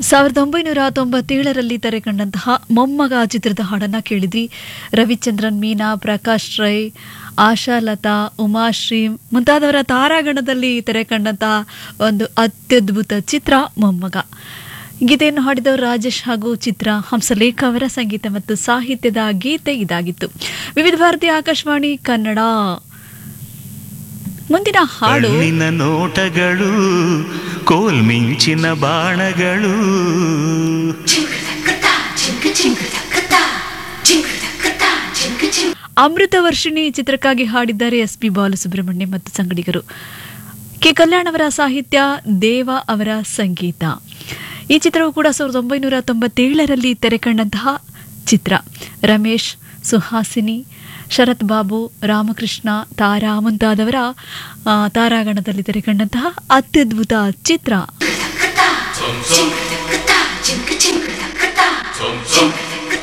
ಸಾವಿರದ ಒಂಬೈನೂರ ತೊಂಬತ್ತೇಳರಲ್ಲಿ ತೆರೆ ಕಂಡಂತಹ ಮೊಮ್ಮಗ ಚಿತ್ರದ ಹಾಡನ್ನ ಕೇಳಿದ್ರಿ ರವಿಚಂದ್ರನ್ ಮೀನಾ ಪ್ರಕಾಶ್ ರೈ ಆಶಾಲತಾ ಉಮಾಶ್ರೀ ಮುಂತಾದವರ ತಾರಾಗಣದಲ್ಲಿ ತೆರೆ ಕಂಡಂತಹ ಒಂದು ಅತ್ಯದ್ಭುತ ಚಿತ್ರ ಮೊಮ್ಮಗ ಗೀತೆಯನ್ನು ಹಾಡಿದವರು ರಾಜೇಶ್ ಹಾಗೂ ಚಿತ್ರ ಹಂಸಲೇಖ ಅವರ ಸಂಗೀತ ಮತ್ತು ಸಾಹಿತ್ಯದ ಗೀತೆ ಇದಾಗಿತ್ತು ವಿವಿಧ ಭಾರತಿ ಆಕಾಶವಾಣಿ ಕನ್ನಡ ಮುಂದಿನ ಹಾಡು ಕಣ್ಣಿನ ನೋಟಗಳು ಕೋಲ್ಮಿಂಚಿನ ಬಾಣಗಳು ಅಮೃತ ವರ್ಷಿಣಿ ಚಿತ್ರಕ್ಕಾಗಿ ಹಾಡಿದ್ದಾರೆ ಎಸ್ ಪಿ ಬಾಲಸುಬ್ರಹ್ಮಣ್ಯ ಮತ್ತು ಸಂಗಡಿಗರು ಕೆ ಕಲ್ಯಾಣ್ ಅವರ ಸಾಹಿತ್ಯ ದೇವ ಅವರ ಸಂಗೀತ ಈ ಚಿತ್ರವು ಕೂಡ ಸಾವಿರದ ಒಂಬೈನೂರ ತೊಂಬತ್ತೇಳರಲ್ಲಿ ತೆರೆ ಕಂಡಂತಹ ಚಿತ್ರ ರಮೇಶ್ ಸುಹಾಸಿನಿ ಶರತ್ ಬಾಬು ರಾಮಕೃಷ್ಣ ತಾರಾ ಮುಂತಾದವರ ಆ, ತಾರಾಗಣದಲ್ಲಿ ತೆರೆ ಕಂಡಂತಹ ಅತ್ಯದ್ಭುತ ಚಿತ್ರ Zum, zum,